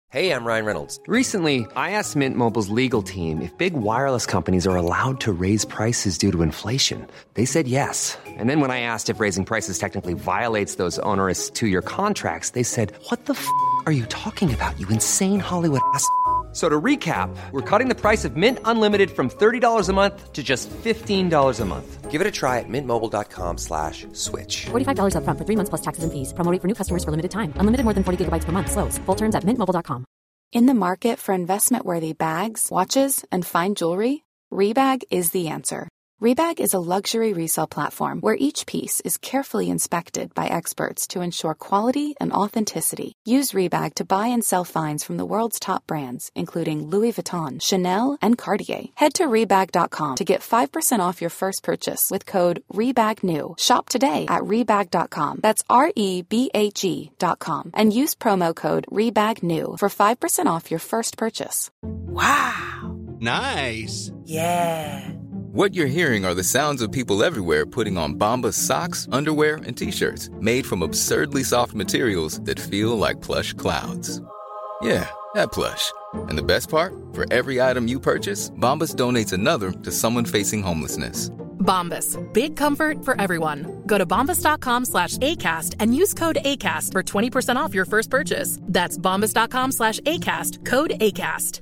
Hey, I'm Ryan Reynolds. Recently, I asked Mint Mobile's legal team if big wireless companies are allowed to raise prices due to inflation. They said yes. And then when I asked if raising prices technically violates those onerous two year contracts, they said, What the f are you talking about, you insane Hollywood ass? So to recap, we're cutting the price of Mint Unlimited from $30 a month to just $15 a month. Give it a try at mintmobile.com slash switch. $45 upfront for three months plus taxes and fees. Promo rate for new customers for limited time. Unlimited more than 40 gigabytes per month. Slows. Full terms at mintmobile.com. In the market for investment worthy bags, watches, and fine jewelry, Rebag is the answer. Rebag is a luxury resale platform where each piece is carefully inspected by experts to ensure quality and authenticity. Use Rebag to buy and sell finds from the world's top brands, including Louis Vuitton, Chanel, and Cartier. Head to Rebag.com to get 5% off your first purchase with code REBAGNEW. Shop today at Rebag.com. That's R E B A G.com. And use promo code REBAGNEW for 5% off your first purchase. Wow. Nice. Yeah. What you're hearing are the sounds of people everywhere putting on Bombas socks, underwear, and t-shirts made from absurdly soft materials that feel like plush clouds. Yeah, that plush. And the best part? For every item you purchase, Bombas donates another to someone facing homelessness. Bombas. Big comfort for everyone. Go to bombas.com slash ACAST and use code ACAST for 20% off your first purchase. That's bombas.com slash ACAST. Code ACAST.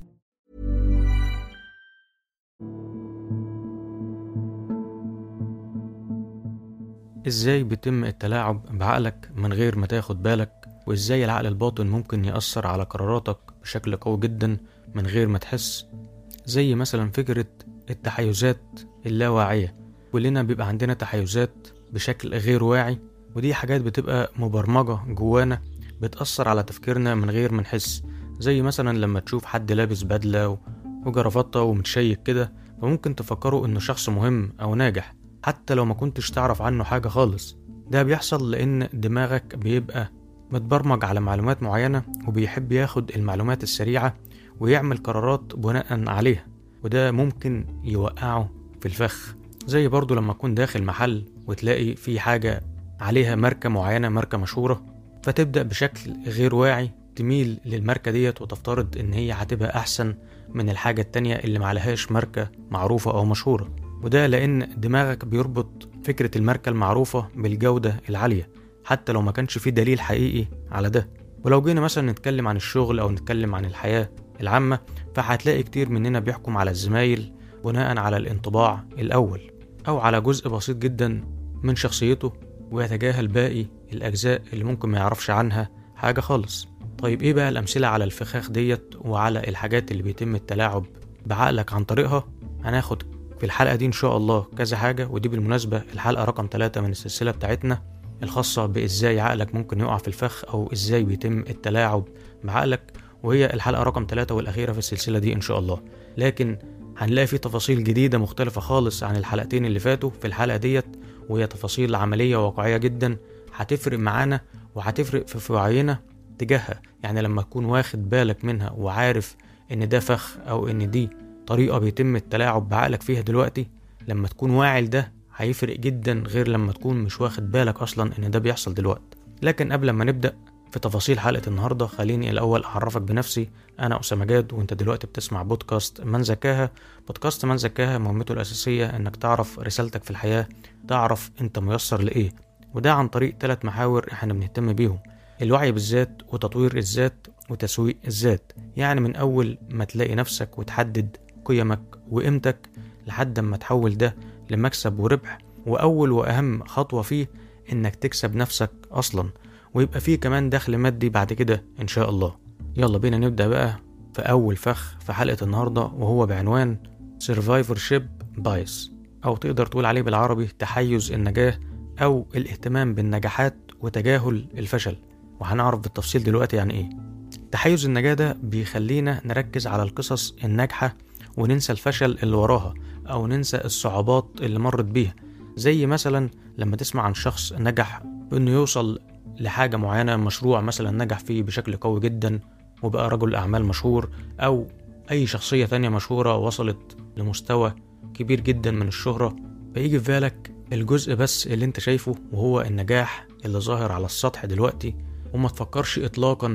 ازاي بيتم التلاعب بعقلك من غير ما تاخد بالك وازاي العقل الباطن ممكن يأثر على قراراتك بشكل قوي جدا من غير ما تحس زي مثلا فكرة التحيزات اللاواعية كلنا بيبقى عندنا تحيزات بشكل غير واعي ودي حاجات بتبقى مبرمجة جوانا بتأثر على تفكيرنا من غير ما نحس زي مثلا لما تشوف حد لابس بدلة وجرافطة ومتشيك كده فممكن تفكروا انه شخص مهم او ناجح حتى لو ما كنتش تعرف عنه حاجة خالص ده بيحصل لأن دماغك بيبقى متبرمج على معلومات معينة وبيحب ياخد المعلومات السريعة ويعمل قرارات بناء عليها وده ممكن يوقعه في الفخ زي برضو لما تكون داخل محل وتلاقي في حاجة عليها ماركة معينة ماركة مشهورة فتبدأ بشكل غير واعي تميل للماركة ديت وتفترض إن هي هتبقى أحسن من الحاجة التانية اللي معلهاش ماركة معروفة أو مشهورة وده لأن دماغك بيربط فكرة الماركة المعروفة بالجودة العالية حتى لو ما كانش في دليل حقيقي على ده ولو جينا مثلا نتكلم عن الشغل أو نتكلم عن الحياة العامة فهتلاقي كتير مننا بيحكم على الزمايل بناء على الانطباع الأول أو على جزء بسيط جدا من شخصيته ويتجاهل باقي الأجزاء اللي ممكن ما يعرفش عنها حاجة خالص طيب إيه بقى الأمثلة على الفخاخ ديت وعلى الحاجات اللي بيتم التلاعب بعقلك عن طريقها هناخد في الحلقة دي إن شاء الله كذا حاجة ودي بالمناسبة الحلقة رقم ثلاثة من السلسلة بتاعتنا الخاصة بإزاي عقلك ممكن يقع في الفخ أو إزاي بيتم التلاعب بعقلك وهي الحلقة رقم ثلاثة والأخيرة في السلسلة دي إن شاء الله لكن هنلاقي في تفاصيل جديدة مختلفة خالص عن الحلقتين اللي فاتوا في الحلقة ديت وهي تفاصيل عملية واقعية جدا هتفرق معانا وهتفرق في وعينا تجاهها يعني لما تكون واخد بالك منها وعارف إن ده فخ أو إن دي طريقة بيتم التلاعب بعقلك فيها دلوقتي لما تكون واعي لده هيفرق جدا غير لما تكون مش واخد بالك أصلا إن ده بيحصل دلوقتي لكن قبل ما نبدأ في تفاصيل حلقة النهاردة خليني الأول أعرفك بنفسي أنا أسامة جاد وأنت دلوقتي بتسمع بودكاست من زكاها بودكاست من زكاها مهمته الأساسية إنك تعرف رسالتك في الحياة تعرف أنت ميسر لإيه وده عن طريق ثلاث محاور إحنا بنهتم بيهم الوعي بالذات وتطوير الذات وتسويق الذات يعني من أول ما تلاقي نفسك وتحدد قيمك وقيمتك لحد ما تحول ده لمكسب وربح وأول وأهم خطوة فيه إنك تكسب نفسك أصلا ويبقى فيه كمان دخل مادي بعد كده إن شاء الله يلا بينا نبدأ بقى في أول فخ في حلقة النهاردة وهو بعنوان Survivorship Bias أو تقدر تقول عليه بالعربي تحيز النجاة أو الاهتمام بالنجاحات وتجاهل الفشل وهنعرف بالتفصيل دلوقتي يعني إيه تحيز النجاة ده بيخلينا نركز على القصص الناجحة وننسى الفشل اللي وراها أو ننسى الصعوبات اللي مرت بيها زي مثلا لما تسمع عن شخص نجح بإنه يوصل لحاجة معينة مشروع مثلا نجح فيه بشكل قوي جدا وبقى رجل أعمال مشهور أو أي شخصية تانية مشهورة وصلت لمستوى كبير جدا من الشهرة فيجي في بالك الجزء بس اللي انت شايفه وهو النجاح اللي ظاهر على السطح دلوقتي وما تفكرش إطلاقا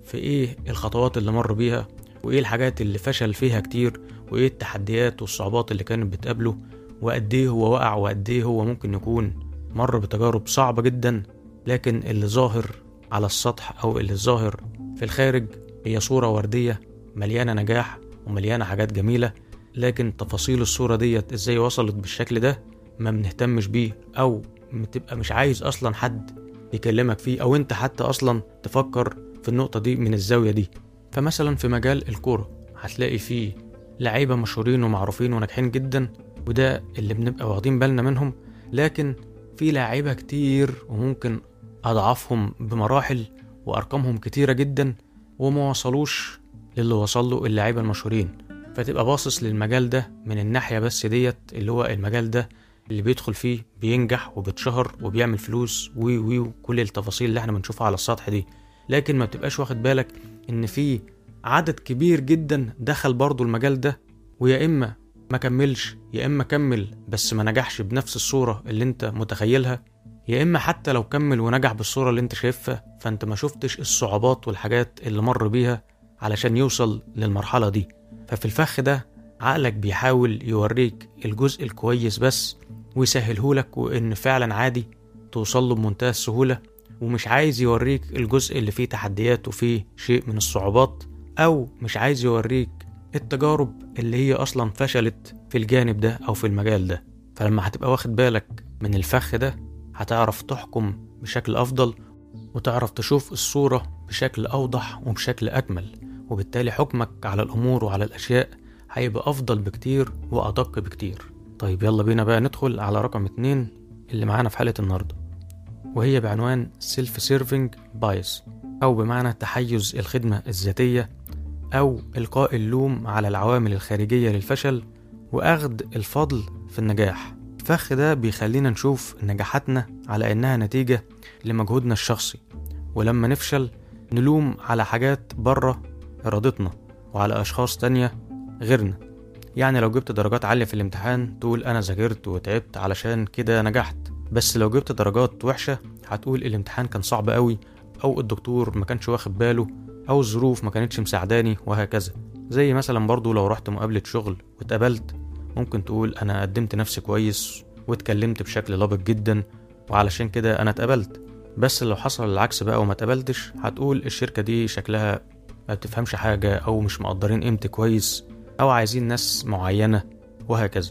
في ايه الخطوات اللي مر بيها وايه الحاجات اللي فشل فيها كتير وايه التحديات والصعوبات اللي كانت بتقابله وقد ايه هو وقع وقد ايه هو ممكن يكون مر بتجارب صعبة جدا لكن اللي ظاهر على السطح او اللي ظاهر في الخارج هي صورة وردية مليانة نجاح ومليانة حاجات جميلة لكن تفاصيل الصورة ديت ازاي وصلت بالشكل ده ما بنهتمش بيه او بتبقى مش عايز اصلا حد يكلمك فيه او انت حتى اصلا تفكر في النقطة دي من الزاوية دي فمثلا في مجال الكورة هتلاقي فيه لعيبة مشهورين ومعروفين وناجحين جدا وده اللي بنبقى واخدين بالنا منهم لكن في لاعيبة كتير وممكن أضعافهم بمراحل وأرقامهم كتيرة جدا وما وصلوش للي وصل له اللعيبة المشهورين فتبقى باصص للمجال ده من الناحية بس ديت اللي هو المجال ده اللي بيدخل فيه بينجح وبيتشهر وبيعمل فلوس وي وي وكل التفاصيل اللي احنا بنشوفها على السطح دي لكن ما بتبقاش واخد بالك ان في عدد كبير جدا دخل برضو المجال ده ويا اما ما كملش يا اما كمل بس ما نجحش بنفس الصورة اللي انت متخيلها يا اما حتى لو كمل ونجح بالصورة اللي انت شايفها فانت ما شفتش الصعوبات والحاجات اللي مر بيها علشان يوصل للمرحلة دي ففي الفخ ده عقلك بيحاول يوريك الجزء الكويس بس ويسهلهولك وان فعلا عادي توصل له بمنتهى السهولة ومش عايز يوريك الجزء اللي فيه تحديات وفيه شيء من الصعوبات او مش عايز يوريك التجارب اللي هي اصلا فشلت في الجانب ده او في المجال ده فلما هتبقى واخد بالك من الفخ ده هتعرف تحكم بشكل افضل وتعرف تشوف الصورة بشكل اوضح وبشكل اكمل وبالتالي حكمك على الامور وعلى الاشياء هيبقى افضل بكتير وادق بكتير طيب يلا بينا بقى ندخل على رقم اتنين اللي معانا في حلقة النهاردة وهي بعنوان سيلف سيرفينج بايس أو بمعنى تحيز الخدمة الذاتية أو إلقاء اللوم على العوامل الخارجية للفشل وأخذ الفضل في النجاح الفخ ده بيخلينا نشوف نجاحاتنا على إنها نتيجة لمجهودنا الشخصي ولما نفشل نلوم على حاجات بره إرادتنا وعلى أشخاص تانية غيرنا يعني لو جبت درجات عالية في الامتحان تقول أنا ذاكرت وتعبت علشان كده نجحت بس لو جبت درجات وحشة هتقول الامتحان كان صعب قوي أو الدكتور ما كانش واخد باله أو الظروف ما كانتش مساعداني وهكذا زي مثلا برضو لو رحت مقابلة شغل واتقبلت ممكن تقول أنا قدمت نفسي كويس واتكلمت بشكل لبق جدا وعلشان كده أنا اتقبلت بس لو حصل العكس بقى وما اتقبلتش هتقول الشركة دي شكلها ما بتفهمش حاجة أو مش مقدرين قيمتي كويس أو عايزين ناس معينة وهكذا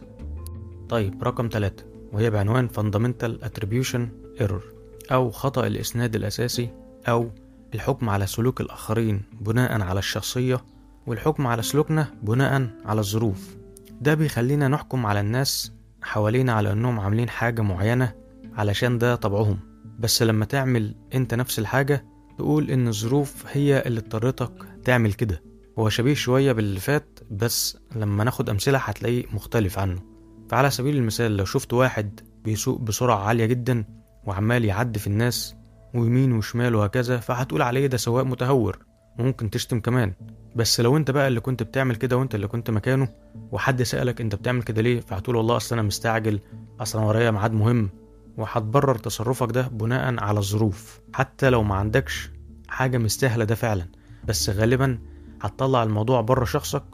طيب رقم ثلاثة وهي بعنوان Fundamental Attribution Error أو خطأ الإسناد الأساسي أو الحكم على سلوك الآخرين بناء على الشخصية والحكم على سلوكنا بناء على الظروف ده بيخلينا نحكم على الناس حوالينا على أنهم عاملين حاجة معينة علشان ده طبعهم بس لما تعمل انت نفس الحاجة تقول ان الظروف هي اللي اضطرتك تعمل كده هو شبيه شوية باللي فات بس لما ناخد أمثلة هتلاقيه مختلف عنه فعلى سبيل المثال لو شفت واحد بيسوق بسرعة عالية جدا وعمال يعدي في الناس ويمين وشمال وهكذا فهتقول عليه ده سواق متهور وممكن تشتم كمان بس لو انت بقى اللي كنت بتعمل كده وانت اللي كنت مكانه وحد سألك انت بتعمل كده ليه فهتقول والله اصل انا مستعجل اصل انا ورايا ميعاد مهم وهتبرر تصرفك ده بناء على الظروف حتى لو ما عندكش حاجة مستاهلة ده فعلا بس غالبا هتطلع الموضوع بره شخصك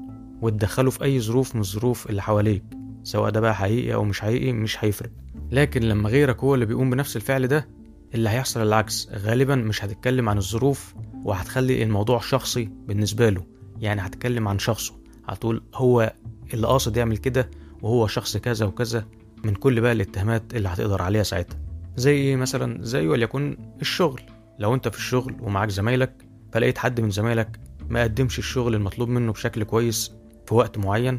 وتدخله في أي ظروف من الظروف اللي حواليك سواء ده بقى حقيقي أو مش حقيقي مش هيفرق لكن لما غيرك هو اللي بيقوم بنفس الفعل ده اللي هيحصل العكس غالبا مش هتتكلم عن الظروف وهتخلي الموضوع شخصي بالنسبة له يعني هتتكلم عن شخصه هتقول هو اللي قاصد يعمل كده وهو شخص كذا وكذا من كل بقى الاتهامات اللي هتقدر عليها ساعتها زي ايه مثلا زي وليكن الشغل لو انت في الشغل ومعاك زمايلك فلقيت حد من زمايلك ما قدمش الشغل المطلوب منه بشكل كويس في وقت معين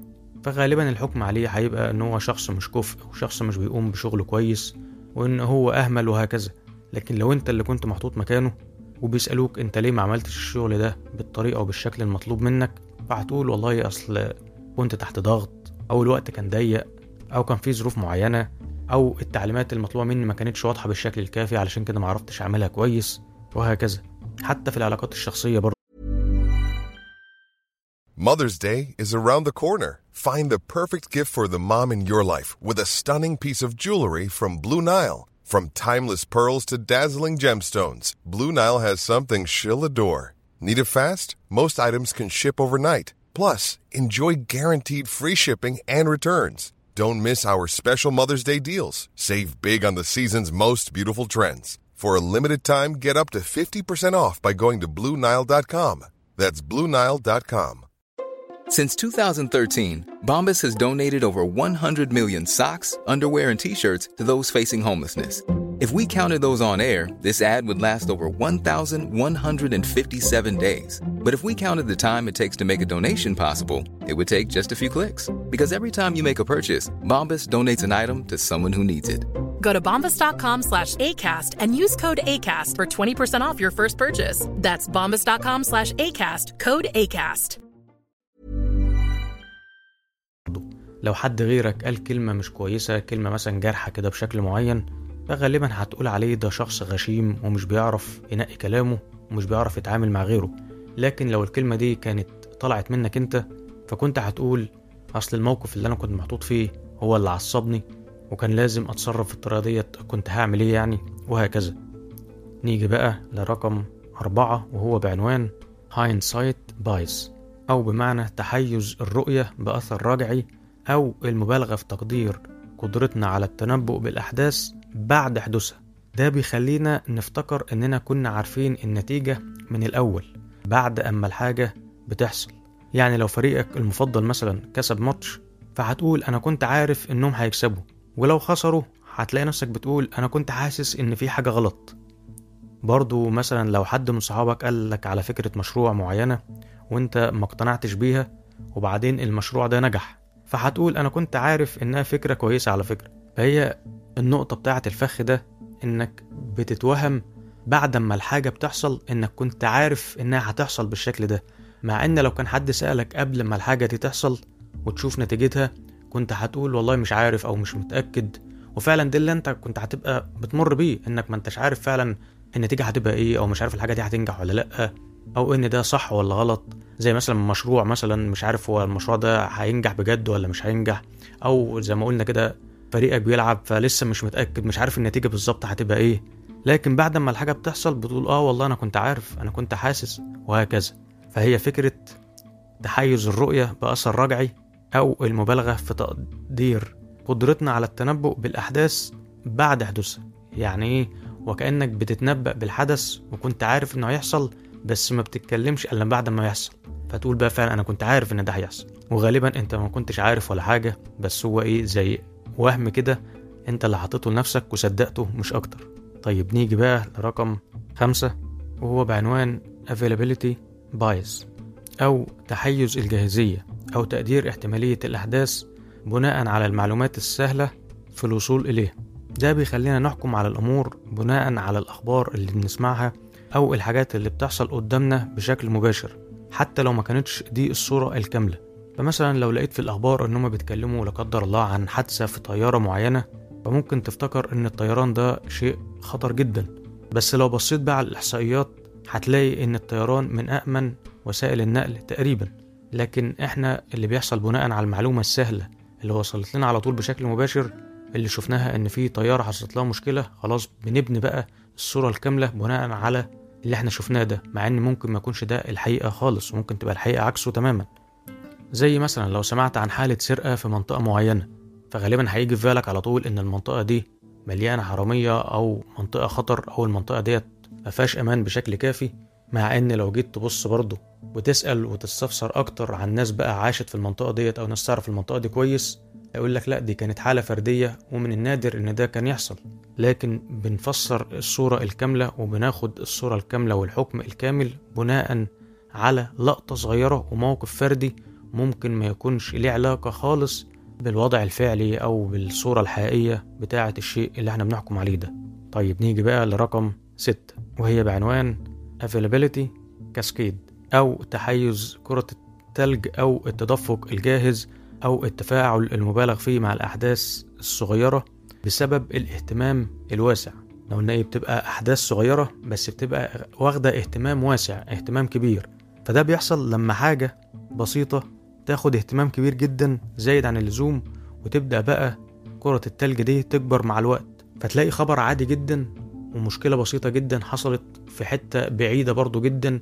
فغالبا الحكم عليه هيبقى ان هو شخص مش كفء وشخص مش بيقوم بشغله كويس وان هو اهمل وهكذا لكن لو انت اللي كنت محطوط مكانه وبيسألوك انت ليه ما عملتش الشغل ده بالطريقة وبالشكل المطلوب منك فهتقول والله اصل كنت تحت ضغط او الوقت كان ضيق او كان في ظروف معينة او التعليمات المطلوبة مني ما كانتش واضحة بالشكل الكافي علشان كده ما عرفتش اعملها كويس وهكذا حتى في العلاقات الشخصية برضه Mother's Day is around the corner. Find the perfect gift for the mom in your life with a stunning piece of jewelry from Blue Nile. From timeless pearls to dazzling gemstones, Blue Nile has something she'll adore. Need it fast? Most items can ship overnight. Plus, enjoy guaranteed free shipping and returns. Don't miss our special Mother's Day deals. Save big on the season's most beautiful trends. For a limited time, get up to 50% off by going to BlueNile.com. That's BlueNile.com. Since 2013, Bombas has donated over 100 million socks, underwear, and t shirts to those facing homelessness. If we counted those on air, this ad would last over 1,157 days. But if we counted the time it takes to make a donation possible, it would take just a few clicks. Because every time you make a purchase, Bombas donates an item to someone who needs it. Go to bombas.com slash ACAST and use code ACAST for 20% off your first purchase. That's bombas.com slash ACAST, code ACAST. لو حد غيرك قال كلمة مش كويسة كلمة مثلا جارحة كده بشكل معين فغالبا هتقول عليه ده شخص غشيم ومش بيعرف ينقي كلامه ومش بيعرف يتعامل مع غيره لكن لو الكلمة دي كانت طلعت منك انت فكنت هتقول اصل الموقف اللي انا كنت محطوط فيه هو اللي عصبني وكان لازم اتصرف بالطريقة ديت كنت هعمل ايه يعني وهكذا نيجي بقى لرقم أربعة وهو بعنوان hindsight bias أو بمعنى تحيز الرؤية بأثر رجعي أو المبالغة في تقدير قدرتنا على التنبؤ بالأحداث بعد حدوثها ده بيخلينا نفتكر إننا كنا عارفين النتيجة من الأول بعد أما الحاجة بتحصل يعني لو فريقك المفضل مثلا كسب ماتش فهتقول أنا كنت عارف إنهم هيكسبوا ولو خسروا هتلاقي نفسك بتقول أنا كنت حاسس إن في حاجة غلط برضو مثلا لو حد من صحابك قال لك على فكرة مشروع معينة وانت ما اقتنعتش بيها وبعدين المشروع ده نجح فهتقول انا كنت عارف انها فكرة كويسة على فكرة فهي النقطة بتاعة الفخ ده انك بتتوهم بعد ما الحاجة بتحصل انك كنت عارف انها هتحصل بالشكل ده مع ان لو كان حد سألك قبل ما الحاجة دي تحصل وتشوف نتيجتها كنت هتقول والله مش عارف او مش متأكد وفعلا ده اللي انت كنت هتبقى بتمر بيه انك ما انتش عارف فعلا النتيجة هتبقى ايه او مش عارف الحاجة دي هتنجح ولا لأ او ان ده صح ولا غلط زي مثلا مشروع مثلا مش عارف هو المشروع ده هينجح بجد ولا مش هينجح او زي ما قلنا كده فريقك بيلعب فلسه مش متأكد مش عارف النتيجة بالظبط هتبقى ايه لكن بعد ما الحاجة بتحصل بتقول اه والله انا كنت عارف انا كنت حاسس وهكذا فهي فكرة تحيز الرؤية بأثر رجعي او المبالغة في تقدير قدرتنا على التنبؤ بالأحداث بعد حدوثها يعني ايه وكأنك بتتنبأ بالحدث وكنت عارف انه هيحصل بس ما بتتكلمش الا بعد ما يحصل فتقول بقى فعلا انا كنت عارف ان ده هيحصل وغالبا انت ما كنتش عارف ولا حاجة بس هو ايه زي وهم كده انت اللي حطيته لنفسك وصدقته مش اكتر طيب نيجي بقى لرقم خمسة وهو بعنوان availability bias او تحيز الجاهزية او تقدير احتمالية الاحداث بناء على المعلومات السهلة في الوصول اليها ده بيخلينا نحكم على الامور بناء على الاخبار اللي بنسمعها او الحاجات اللي بتحصل قدامنا بشكل مباشر حتى لو ما كانتش دي الصورة الكاملة فمثلا لو لقيت في الاخبار ان هم بيتكلموا لا قدر الله عن حادثة في طيارة معينة فممكن تفتكر ان الطيران ده شيء خطر جدا بس لو بصيت بقى على الاحصائيات هتلاقي ان الطيران من امن وسائل النقل تقريبا لكن احنا اللي بيحصل بناء على المعلومة السهلة اللي وصلت لنا على طول بشكل مباشر اللي شفناها ان في طيارة حصلت لها مشكلة خلاص بنبني بقى الصورة الكاملة بناء على اللي احنا شفناه ده مع ان ممكن ما يكونش ده الحقيقة خالص وممكن تبقى الحقيقة عكسه تماما زي مثلا لو سمعت عن حالة سرقة في منطقة معينة فغالبا هيجي في بالك على طول ان المنطقة دي مليانة حرامية او منطقة خطر او المنطقة ديت مفيهاش امان بشكل كافي مع ان لو جيت تبص برضه وتسأل وتستفسر اكتر عن ناس بقى عاشت في المنطقة ديت او ناس تعرف المنطقة دي كويس يقول لك لا دي كانت حالة فردية ومن النادر ان ده كان يحصل لكن بنفسر الصورة الكاملة وبناخد الصورة الكاملة والحكم الكامل بناء على لقطة صغيرة وموقف فردي ممكن ما يكونش ليه علاقة خالص بالوضع الفعلي أو بالصورة الحقيقية بتاعة الشيء اللي احنا بنحكم عليه ده طيب نيجي بقى لرقم ستة وهي بعنوان availability cascade أو تحيز كرة التلج أو التدفق الجاهز أو التفاعل المبالغ فيه مع الأحداث الصغيرة بسبب الاهتمام الواسع لو قلنا ايه بتبقى أحداث صغيرة بس بتبقى واخدة اهتمام واسع اهتمام كبير فده بيحصل لما حاجة بسيطة تاخد اهتمام كبير جدا زايد عن اللزوم وتبدأ بقى كرة التلج دي تكبر مع الوقت فتلاقي خبر عادي جدا ومشكلة بسيطة جدا حصلت في حتة بعيدة برضو جدا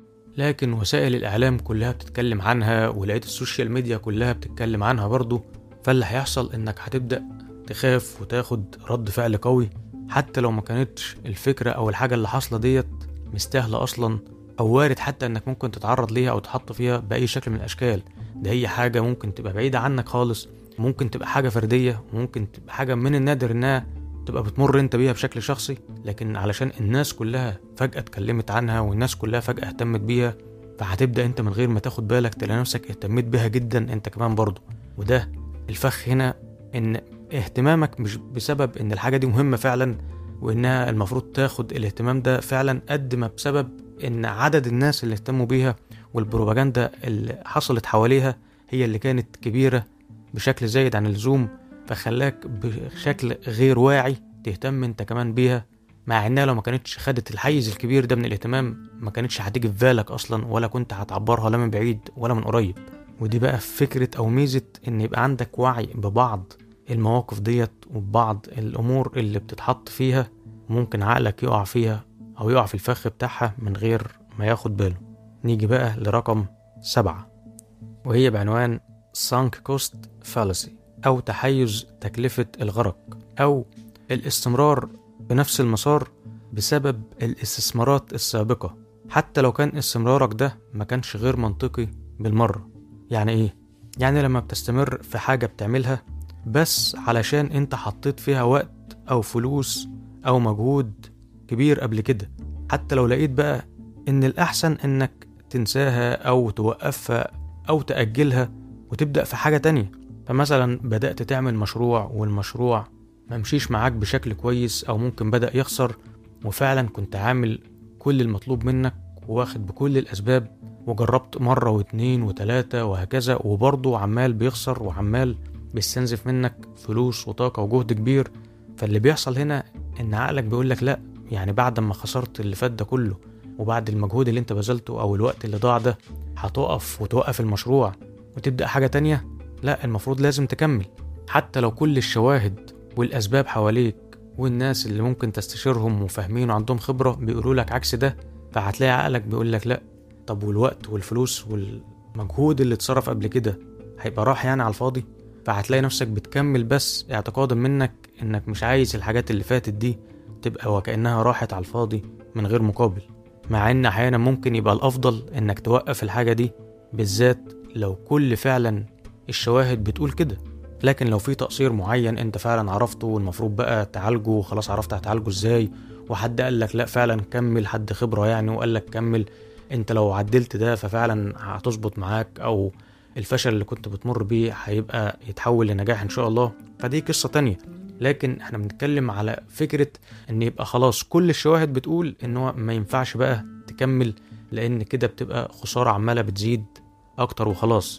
لكن وسائل الإعلام كلها بتتكلم عنها ولقيت السوشيال ميديا كلها بتتكلم عنها برضو فاللي هيحصل إنك هتبدأ تخاف وتاخد رد فعل قوي حتى لو ما كانتش الفكرة أو الحاجة اللي حاصلة ديت مستاهلة أصلا أو وارد حتى إنك ممكن تتعرض ليها أو تحط فيها بأي شكل من الأشكال ده هي حاجة ممكن تبقى بعيدة عنك خالص ممكن تبقى حاجة فردية وممكن تبقى حاجة من النادر إنها تبقى بتمر انت بيها بشكل شخصي لكن علشان الناس كلها فجأة اتكلمت عنها والناس كلها فجأة اهتمت بيها فهتبدأ انت من غير ما تاخد بالك تلاقي نفسك اهتميت بيها جدا انت كمان برضه وده الفخ هنا ان اهتمامك مش بسبب ان الحاجة دي مهمة فعلا وانها المفروض تاخد الاهتمام ده فعلا قد ما بسبب ان عدد الناس اللي اهتموا بيها والبروباجندا اللي حصلت حواليها هي اللي كانت كبيرة بشكل زايد عن اللزوم فخلاك بشكل غير واعي تهتم انت كمان بيها مع انها لو ما كانتش خدت الحيز الكبير ده من الاهتمام ما كانتش هتيجي في بالك اصلا ولا كنت هتعبرها لا من بعيد ولا من قريب ودي بقى فكرة او ميزة ان يبقى عندك وعي ببعض المواقف ديت وبعض الامور اللي بتتحط فيها ممكن عقلك يقع فيها او يقع في الفخ بتاعها من غير ما ياخد باله نيجي بقى لرقم سبعة وهي بعنوان sunk cost fallacy أو تحيز تكلفة الغرق أو الاستمرار بنفس المسار بسبب الاستثمارات السابقة حتى لو كان استمرارك ده ما كانش غير منطقي بالمرة يعني إيه؟ يعني لما بتستمر في حاجة بتعملها بس علشان انت حطيت فيها وقت أو فلوس أو مجهود كبير قبل كده حتى لو لقيت بقى إن الأحسن إنك تنساها أو توقفها أو تأجلها وتبدأ في حاجة تانية فمثلا بدأت تعمل مشروع والمشروع ممشيش معاك بشكل كويس أو ممكن بدأ يخسر وفعلا كنت عامل كل المطلوب منك واخد بكل الأسباب وجربت مرة واتنين وتلاتة وهكذا وبرضه عمال بيخسر وعمال بيستنزف منك فلوس وطاقة وجهد كبير فاللي بيحصل هنا إن عقلك بيقولك لأ يعني بعد ما خسرت اللي فات ده كله وبعد المجهود اللي انت بذلته أو الوقت اللي ضاع ده هتقف وتوقف المشروع وتبدأ حاجة تانية لا المفروض لازم تكمل حتى لو كل الشواهد والأسباب حواليك والناس اللي ممكن تستشيرهم وفاهمين وعندهم خبرة بيقولوا لك عكس ده فهتلاقي عقلك بيقول لك لا طب والوقت والفلوس والمجهود اللي اتصرف قبل كده هيبقى راح يعني على الفاضي فهتلاقي نفسك بتكمل بس اعتقادا منك انك مش عايز الحاجات اللي فاتت دي تبقى وكأنها راحت على الفاضي من غير مقابل مع ان احيانا ممكن يبقى الافضل انك توقف الحاجة دي بالذات لو كل فعلا الشواهد بتقول كده لكن لو في تقصير معين انت فعلا عرفته والمفروض بقى تعالجه وخلاص عرفت هتعالجه ازاي وحد قال لك لا فعلا كمل حد خبرة يعني وقال لك كمل انت لو عدلت ده ففعلا هتظبط معاك او الفشل اللي كنت بتمر بيه هيبقى يتحول لنجاح ان شاء الله فدي قصة تانية لكن احنا بنتكلم على فكرة ان يبقى خلاص كل الشواهد بتقول ان هو ما ينفعش بقى تكمل لان كده بتبقى خسارة عمالة بتزيد اكتر وخلاص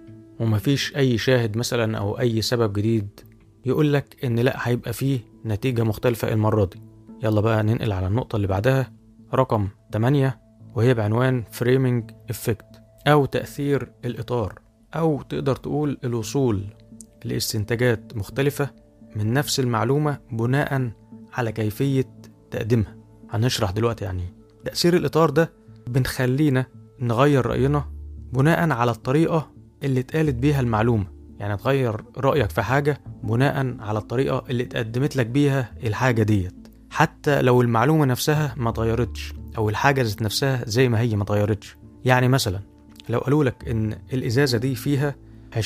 ومفيش اي شاهد مثلا او اي سبب جديد يقول لك ان لا هيبقى فيه نتيجة مختلفة المرة دي يلا بقى ننقل على النقطة اللي بعدها رقم 8 وهي بعنوان فريمينج افكت او تأثير الاطار او تقدر تقول الوصول لاستنتاجات مختلفة من نفس المعلومة بناء على كيفية تقديمها هنشرح دلوقتي يعني إيه. تأثير الإطار ده بنخلينا نغير رأينا بناء على الطريقة اللي اتقالت بيها المعلومة يعني تغير رأيك في حاجة بناء على الطريقة اللي اتقدمت لك بيها الحاجة ديت حتى لو المعلومة نفسها ما اتغيرتش أو الحاجة ذات نفسها زي ما هي ما اتغيرتش يعني مثلا لو قالوا لك إن الإزازة دي فيها 20%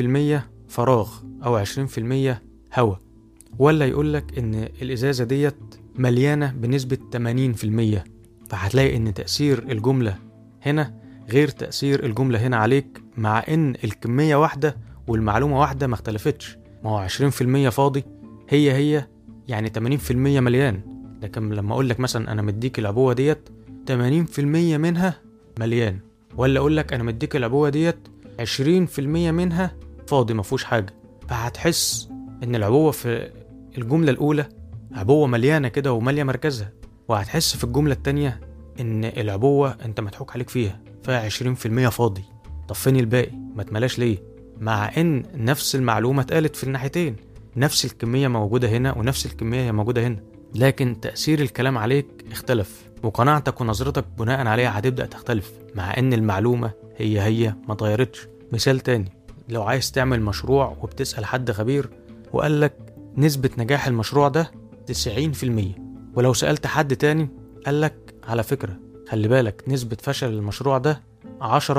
فراغ أو 20% هواء ولا يقول لك إن الإزازة ديت مليانة بنسبة 80% فهتلاقي إن تأثير الجملة هنا غير تأثير الجملة هنا عليك مع إن الكمية واحدة والمعلومة واحدة ما اختلفتش ما هو 20% فاضي هي هي يعني 80% مليان لكن لما أقول لك مثلا أنا مديك العبوة ديت 80% منها مليان ولا أقول لك أنا مديك العبوة ديت 20% منها فاضي ما فيهوش حاجة فهتحس إن العبوة في الجملة الأولى عبوة مليانة كده ومالية مركزها وهتحس في الجملة التانية إن العبوة أنت مضحوك عليك فيها فيها عشرين في المية فاضي طب فين الباقي ما اتملاش ليه مع إن نفس المعلومة اتقالت في الناحيتين نفس الكمية موجودة هنا ونفس الكمية هي موجودة هنا لكن تأثير الكلام عليك اختلف وقناعتك ونظرتك بناء عليها هتبدأ تختلف مع إن المعلومة هي هي ما اتغيرتش مثال تاني لو عايز تعمل مشروع وبتسأل حد خبير وقال لك نسبة نجاح المشروع ده 90% ولو سألت حد تاني قال لك على فكرة خلي بالك نسبة فشل المشروع ده 10%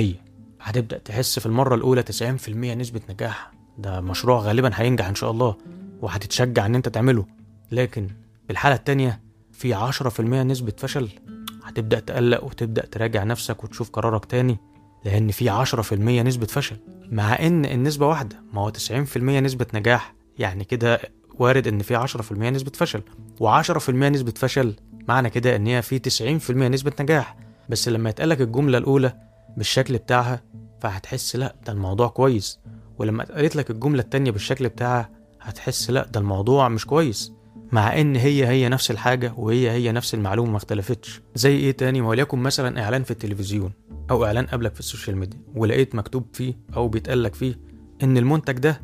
هتبدأ تحس في المرة الأولى 90% نسبة نجاح ده مشروع غالبا هينجح إن شاء الله وهتتشجع إن أنت تعمله لكن في الحالة التانية في 10% نسبة فشل هتبدأ تقلق وتبدأ تراجع نفسك وتشوف قرارك تاني لأن في 10% نسبة فشل مع إن النسبة واحدة ما هو 90% نسبة نجاح يعني كده وارد إن في 10% نسبة فشل و10% نسبة فشل معنى كده إن هي في 90% نسبة نجاح بس لما يتقالك الجملة الأولى بالشكل بتاعها فهتحس لأ ده الموضوع كويس ولما اتقالت لك الجملة التانية بالشكل بتاعها هتحس لأ ده الموضوع مش كويس مع ان هي هي نفس الحاجة وهي هي نفس المعلومة ما اختلفتش زي ايه تاني وليكن مثلا اعلان في التلفزيون او اعلان قبلك في السوشيال ميديا ولقيت مكتوب فيه او بيتقالك فيه ان المنتج ده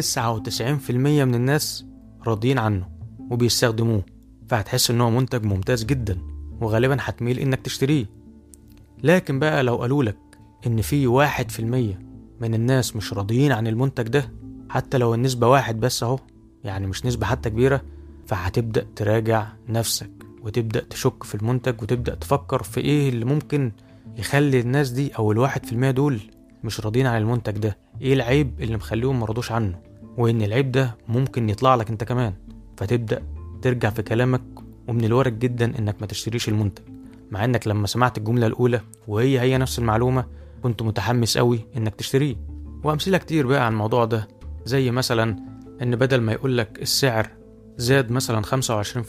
99% من الناس راضيين عنه وبيستخدموه فهتحس ان هو منتج ممتاز جدا وغالبا هتميل انك تشتريه لكن بقى لو قالوا لك ان في واحد في المية من الناس مش راضيين عن المنتج ده حتى لو النسبة واحد بس اهو يعني مش نسبة حتى كبيرة فهتبدأ تراجع نفسك وتبدأ تشك في المنتج وتبدأ تفكر في ايه اللي ممكن يخلي الناس دي او الواحد في المية دول مش راضيين عن المنتج ده ايه العيب اللي مخليهم مرضوش عنه وان العيب ده ممكن يطلع لك انت كمان فتبدأ ترجع في كلامك ومن الوارد جدا انك ما تشتريش المنتج مع انك لما سمعت الجملة الاولى وهي هي نفس المعلومة كنت متحمس قوي انك تشتريه وامثلة كتير بقى عن الموضوع ده زي مثلا ان بدل ما يقولك السعر زاد مثلا 25%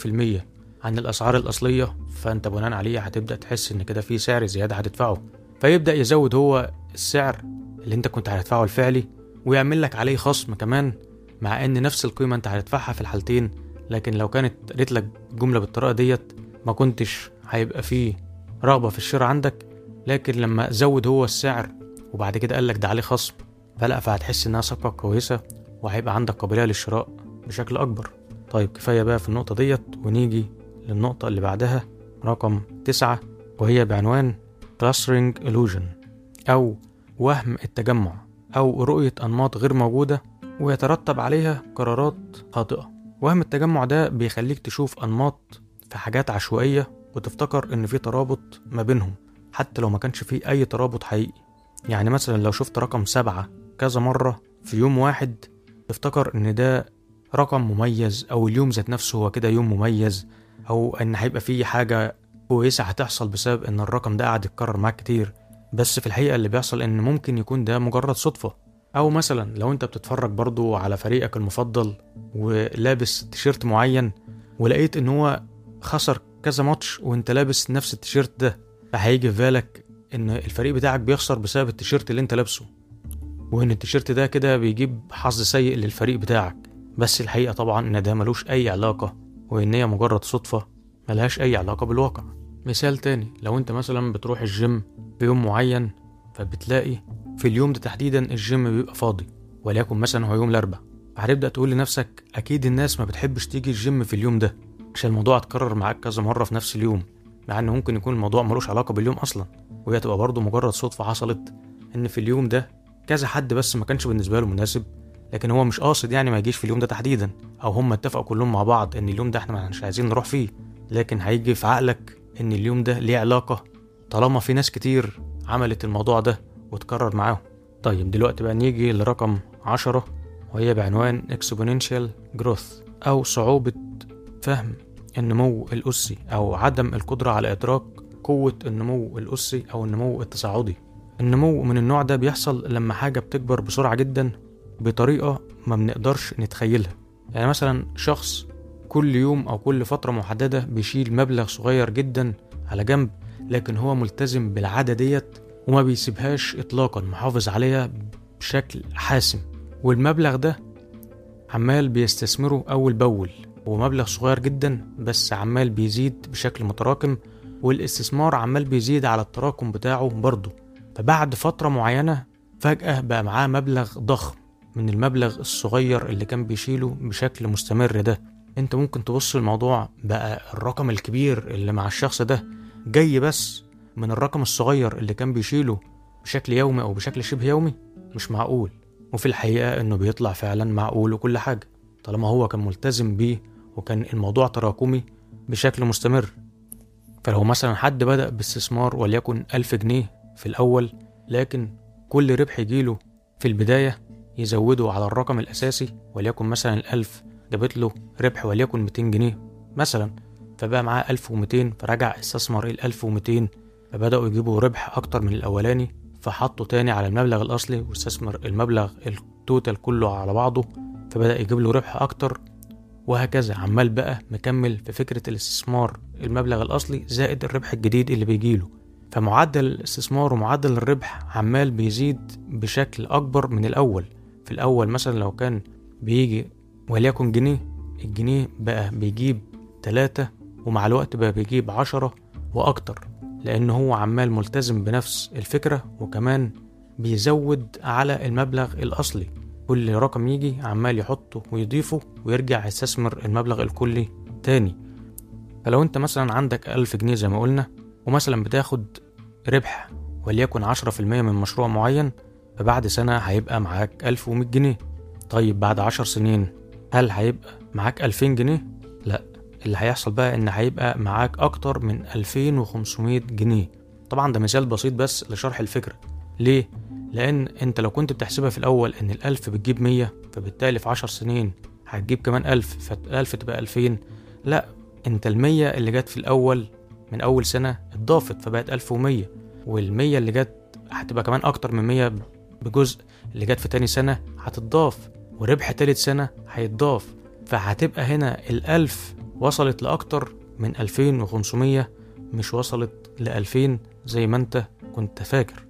عن الأسعار الأصلية فأنت بناء عليه هتبدأ تحس إن كده في سعر زيادة هتدفعه فيبدأ يزود هو السعر اللي أنت كنت هتدفعه الفعلي ويعمل لك عليه خصم كمان مع إن نفس القيمة أنت هتدفعها في الحالتين لكن لو كانت قالت لك جملة بالطريقة ديت ما كنتش هيبقى فيه رغبة في الشراء عندك لكن لما زود هو السعر وبعد كده قال لك ده عليه خصم فلا فهتحس إنها صفقة كويسة وهيبقى عندك قابلية للشراء بشكل أكبر طيب كفاية بقى في النقطة ديت ونيجي للنقطة اللي بعدها رقم تسعة وهي بعنوان clustering illusion أو وهم التجمع أو رؤية أنماط غير موجودة ويترتب عليها قرارات خاطئة وهم التجمع ده بيخليك تشوف أنماط في حاجات عشوائية وتفتكر إن في ترابط ما بينهم حتى لو ما كانش فيه أي ترابط حقيقي يعني مثلا لو شفت رقم سبعة كذا مرة في يوم واحد تفتكر إن ده رقم مميز او اليوم ذات نفسه هو كده يوم مميز او ان هيبقى فيه حاجه كويسه هتحصل بسبب ان الرقم ده قاعد يتكرر معاك كتير بس في الحقيقه اللي بيحصل ان ممكن يكون ده مجرد صدفه او مثلا لو انت بتتفرج برضو على فريقك المفضل ولابس تيشيرت معين ولقيت ان هو خسر كذا ماتش وانت لابس نفس التيشيرت ده فهيجي في بالك ان الفريق بتاعك بيخسر بسبب التيشيرت اللي انت لابسه وان التيشيرت ده كده بيجيب حظ سيء للفريق بتاعك بس الحقيقة طبعا إن ده ملوش أي علاقة وإن هي مجرد صدفة ملهاش أي علاقة بالواقع مثال تاني لو أنت مثلا بتروح الجيم في يوم معين فبتلاقي في اليوم ده تحديدا الجيم بيبقى فاضي وليكن مثلا هو يوم الأربع فهتبدأ تقول لنفسك أكيد الناس ما بتحبش تيجي الجيم في اليوم ده عشان الموضوع اتكرر معاك كذا مرة في نفس اليوم مع إن ممكن يكون الموضوع ملوش علاقة باليوم أصلا وهي تبقى برضه مجرد صدفة حصلت إن في اليوم ده كذا حد بس ما كانش بالنسبة له مناسب لكن هو مش قاصد يعني ما يجيش في اليوم ده تحديدا او هم اتفقوا كلهم مع بعض ان اليوم ده احنا مش عايزين نروح فيه لكن هيجي في عقلك ان اليوم ده ليه علاقة طالما في ناس كتير عملت الموضوع ده وتكرر معاهم طيب دلوقتي بقى نيجي لرقم عشرة وهي بعنوان exponential growth أو صعوبة فهم النمو الأسي أو عدم القدرة على إدراك قوة النمو الأسي أو النمو التصاعدي النمو من النوع ده بيحصل لما حاجة بتكبر بسرعة جدا بطريقة ما بنقدرش نتخيلها يعني مثلا شخص كل يوم أو كل فترة محددة بيشيل مبلغ صغير جدا على جنب لكن هو ملتزم بالعادة ديت وما بيسيبهاش إطلاقا محافظ عليها بشكل حاسم والمبلغ ده عمال بيستثمره أول بأول هو مبلغ صغير جدا بس عمال بيزيد بشكل متراكم والاستثمار عمال بيزيد على التراكم بتاعه برضه فبعد فترة معينة فجأة بقى معاه مبلغ ضخم من المبلغ الصغير اللي كان بيشيله بشكل مستمر ده انت ممكن تبص الموضوع بقى الرقم الكبير اللي مع الشخص ده جاي بس من الرقم الصغير اللي كان بيشيله بشكل يومي او بشكل شبه يومي مش معقول وفي الحقيقة انه بيطلع فعلا معقول وكل حاجة طالما هو كان ملتزم بيه وكان الموضوع تراكمي بشكل مستمر فلو مثلا حد بدأ باستثمار وليكن ألف جنيه في الأول لكن كل ربح يجيله في البداية يزوده على الرقم الأساسي وليكن مثلا الألف جابت له ربح وليكن 200 جنيه مثلا فبقى معاه 1200 فرجع استثمر ال 1200 فبدأوا يجيبوا ربح أكتر من الأولاني فحطوا تاني على المبلغ الأصلي واستثمر المبلغ التوتال كله على بعضه فبدأ يجيب له ربح أكتر وهكذا عمال بقى مكمل في فكرة الاستثمار المبلغ الأصلي زائد الربح الجديد اللي بيجيله فمعدل الاستثمار ومعدل الربح عمال بيزيد بشكل أكبر من الأول في الأول مثلا لو كان بيجي وليكن جنيه الجنيه بقى بيجيب تلاتة ومع الوقت بقى بيجيب عشرة وأكتر لأن هو عمال ملتزم بنفس الفكرة وكمان بيزود على المبلغ الأصلي كل رقم يجي عمال يحطه ويضيفه ويرجع يستثمر المبلغ الكلي تاني فلو انت مثلا عندك ألف جنيه زي ما قلنا ومثلا بتاخد ربح وليكن عشرة في المية من مشروع معين فبعد سنة هيبقى معاك ألف ومية جنيه طيب بعد عشر سنين هل هيبقى معاك ألفين جنيه؟ لأ اللي هيحصل بقى إن هيبقى معاك أكتر من ألفين وخمسمية جنيه طبعا ده مثال بسيط بس لشرح الفكرة ليه؟ لأن أنت لو كنت بتحسبها في الأول إن الألف بتجيب مية فبالتالي في عشر سنين هتجيب كمان ألف فالألف تبقى ألفين لأ أنت المية اللي جت في الأول من أول سنة اتضافت فبقت ألف ومية والمية اللي جت هتبقى كمان أكتر من مية بجزء اللي جت في تاني سنة هتتضاف وربح تالت سنة هيتضاف فهتبقى هنا الألف وصلت لأكتر من ألفين وخمسمية مش وصلت لألفين زي ما انت كنت فاكر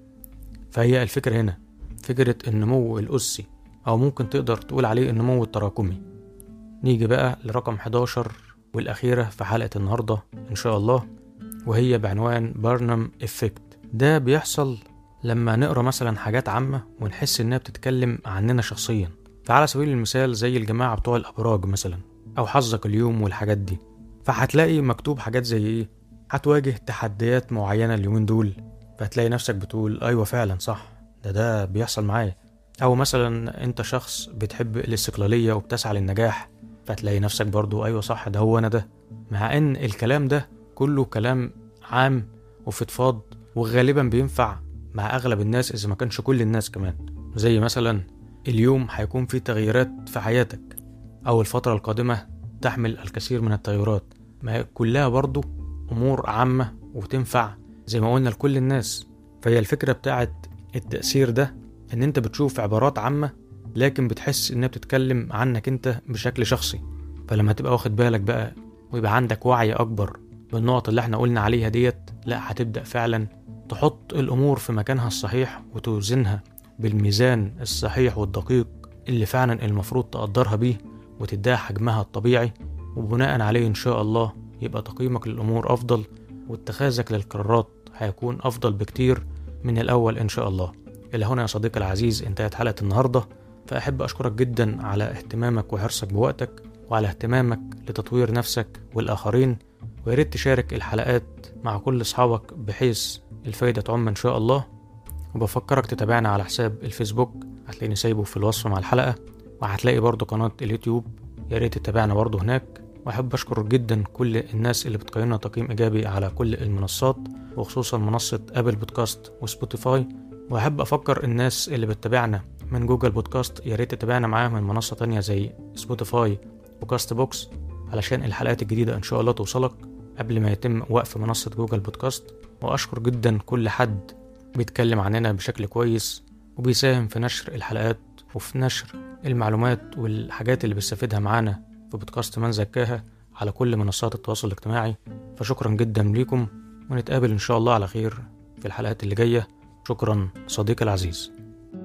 فهي الفكرة هنا فكرة النمو الأسي أو ممكن تقدر تقول عليه النمو التراكمي نيجي بقى لرقم 11 والأخيرة في حلقة النهاردة إن شاء الله وهي بعنوان بارنم إفكت ده بيحصل لما نقرا مثلا حاجات عامة ونحس إنها بتتكلم عننا شخصيا فعلى سبيل المثال زي الجماعة بتوع الأبراج مثلا أو حظك اليوم والحاجات دي فهتلاقي مكتوب حاجات زي إيه هتواجه تحديات معينة اليومين دول فهتلاقي نفسك بتقول أيوة فعلا صح ده ده بيحصل معايا أو مثلا أنت شخص بتحب الاستقلالية وبتسعى للنجاح فتلاقي نفسك برضو أيوة صح ده هو أنا ده مع إن الكلام ده كله كلام عام وفضفاض وغالبا بينفع مع أغلب الناس إذا ما كانش كل الناس كمان زي مثلا اليوم هيكون في تغييرات في حياتك أو الفترة القادمة تحمل الكثير من التغيرات ما هي كلها برضو أمور عامة وتنفع زي ما قلنا لكل الناس فهي الفكرة بتاعت التأثير ده إن أنت بتشوف عبارات عامة لكن بتحس إنها بتتكلم عنك أنت بشكل شخصي فلما تبقى واخد بالك بقى ويبقى عندك وعي أكبر بالنقط اللي احنا قلنا عليها ديت لا هتبدأ فعلا تحط الأمور في مكانها الصحيح وتوزنها بالميزان الصحيح والدقيق اللي فعلا المفروض تقدرها بيه وتديها حجمها الطبيعي وبناء عليه إن شاء الله يبقى تقييمك للأمور أفضل واتخاذك للقرارات هيكون أفضل بكتير من الأول إن شاء الله إلى هنا يا صديقي العزيز انتهت حلقة النهاردة فأحب أشكرك جدا على اهتمامك وحرصك بوقتك وعلى اهتمامك لتطوير نفسك والآخرين وياريت تشارك الحلقات مع كل أصحابك بحيث الفايدة تعم إن شاء الله وبفكرك تتابعنا على حساب الفيسبوك هتلاقيني سايبه في الوصف مع الحلقة وهتلاقي برضو قناة اليوتيوب يا ريت تتابعنا برضو هناك وأحب أشكر جدا كل الناس اللي بتقيمنا تقييم إيجابي على كل المنصات وخصوصا منصة أبل بودكاست وسبوتيفاي وأحب أفكر الناس اللي بتتابعنا من جوجل بودكاست يا ريت تتابعنا معاه من منصة تانية زي سبوتيفاي وكاست بوكس علشان الحلقات الجديدة إن شاء الله توصلك قبل ما يتم وقف منصة جوجل بودكاست وأشكر جدا كل حد بيتكلم عننا بشكل كويس وبيساهم في نشر الحلقات وفي نشر المعلومات والحاجات اللي بيستفيدها معانا في بودكاست من زكاها على كل منصات التواصل الاجتماعي فشكرا جدا ليكم ونتقابل إن شاء الله على خير في الحلقات اللي جاية شكرا صديقي العزيز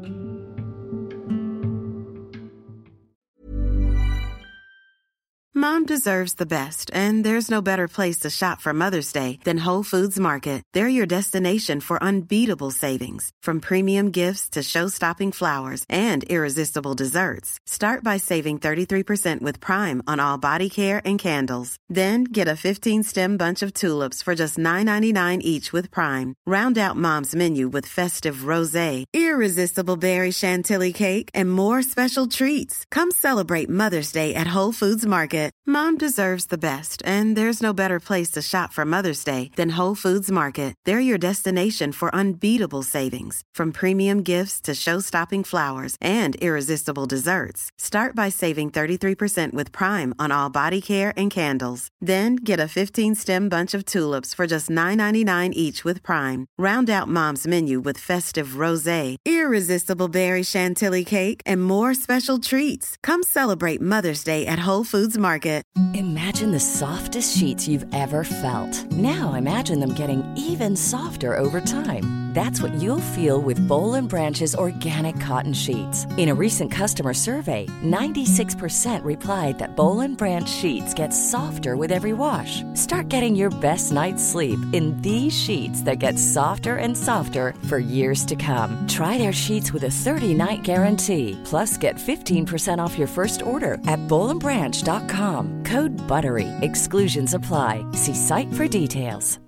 My Mom deserves the best, and there's no better place to shop for Mother's Day than Whole Foods Market. They're your destination for unbeatable savings, from premium gifts to show-stopping flowers and irresistible desserts. Start by saving 33% with Prime on all body care and candles. Then get a 15-stem bunch of tulips for just $9.99 each with Prime. Round out Mom's menu with festive rosé, irresistible berry chantilly cake, and more special treats. Come celebrate Mother's Day at Whole Foods Market. Mom deserves the best, and there's no better place to shop for Mother's Day than Whole Foods Market. They're your destination for unbeatable savings, from premium gifts to show-stopping flowers and irresistible desserts. Start by saving 33% with Prime on all body care and candles. Then get a 15-stem bunch of tulips for just $9.99 each with Prime. Round out Mom's menu with festive rosé, irresistible berry chantilly cake, and more special treats. Come celebrate Mother's Day at Whole Foods Market. Imagine the softest sheets you've ever felt. Now imagine them getting even softer over time. That's what you'll feel with Bowl and Branch's organic cotton sheets. In a recent customer survey, 96% replied that Bowl and Branch sheets get softer with every wash. Start getting your best night's sleep in these sheets that get softer and softer for years to come. Try their sheets with a 30-night guarantee. Plus, get 15% off your first order at bowlandbranch.com. Code BUTTERY. Exclusions apply. See site for details.